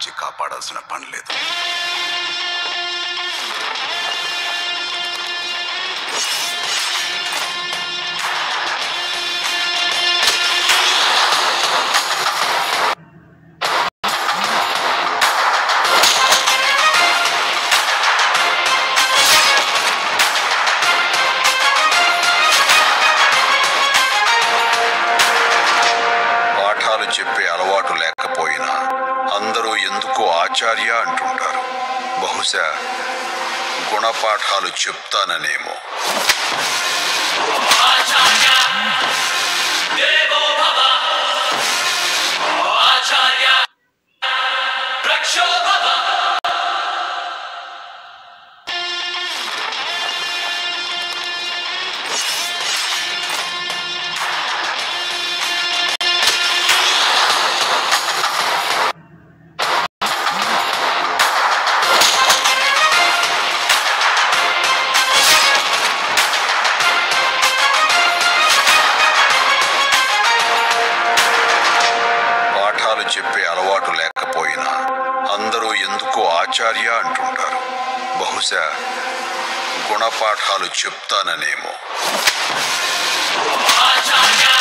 వచ్చి కాపాడాల్సిన పని లేదు పాఠాలు చెప్పే అలవాటు లేకపోయినా అందరూ ఎందుకో ఆచార్య అంటుంటారు బహుశా గుణపాఠాలు చెప్తాననేమో ఆచార్య దేవో భవ ఆచార్య రక్షో భవ పాఠాలు చెప్పే అలవాటు లేకపోయినా అందరూ ఎందుకో ఆచార్య అంటుంటారు బహుశా గుణపాఠాలు చెప్తాననేమో ఆచార్య